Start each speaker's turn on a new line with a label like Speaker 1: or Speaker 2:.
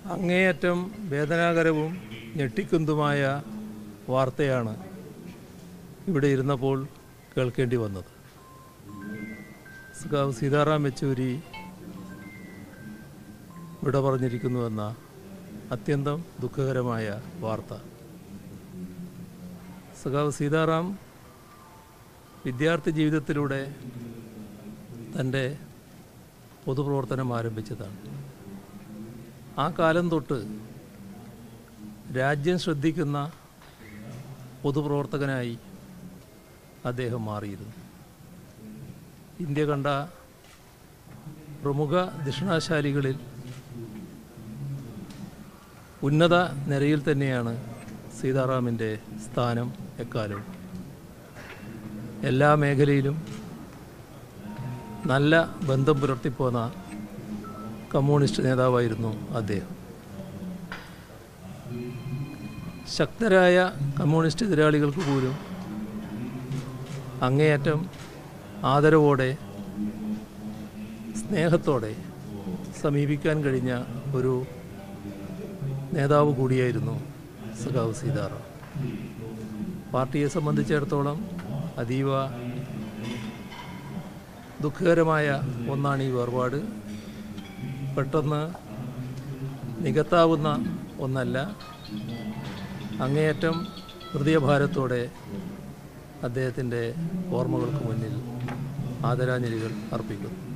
Speaker 1: അങ്ങേയറ്റം വേദനാകരവും ഞെട്ടിക്കുന്നതുമായ വാർത്തയാണ് ഇവിടെ ഇരുന്നപ്പോൾ കേൾക്കേണ്ടി വന്നത് സഖാവ് സീതാറാം യെച്ചൂരി വിട പറഞ്ഞിരിക്കുന്നുവെന്ന അത്യന്തം ദുഃഖകരമായ വാർത്ത സഖാവ് സീതാറാം വിദ്യാർത്ഥി ജീവിതത്തിലൂടെ തൻ്റെ പൊതുപ്രവർത്തനം ആരംഭിച്ചതാണ് ആ കാലം തൊട്ട് രാജ്യം ശ്രദ്ധിക്കുന്ന പൊതുപ്രവർത്തകനായി അദ്ദേഹം മാറിയിരുന്നു ഇന്ത്യ കണ്ട പ്രമുഖ ദക്ഷിണാശാലികളിൽ ഉന്നത നിരയിൽ തന്നെയാണ് സീതാറാമിൻ്റെ സ്ഥാനം എക്കാലവും എല്ലാ മേഖലയിലും നല്ല ബന്ധം പുലർത്തിപ്പോന്ന കമ്മ്യൂണിസ്റ്റ് നേതാവായിരുന്നു അദ്ദേഹം ശക്തരായ കമ്മ്യൂണിസ്റ്റ് എതിരാളികൾക്ക് പോലും അങ്ങേയറ്റം ആദരവോടെ സ്നേഹത്തോടെ സമീപിക്കാൻ കഴിഞ്ഞ ഒരു നേതാവ് കൂടിയായിരുന്നു സഖാവ് സീതാറാം പാർട്ടിയെ സംബന്ധിച്ചിടത്തോളം അതീവ ദുഃഖകരമായ ഒന്നാണ് ഈ വേർപാട് പെട്ടെന്ന് നികത്താവുന്ന ഒന്നല്ല അങ്ങേയറ്റം ഹൃദയഭാരത്തോടെ അദ്ദേഹത്തിൻ്റെ ഓർമ്മകൾക്ക് മുന്നിൽ ആദരാഞ്ജലികൾ അർപ്പിക്കുന്നു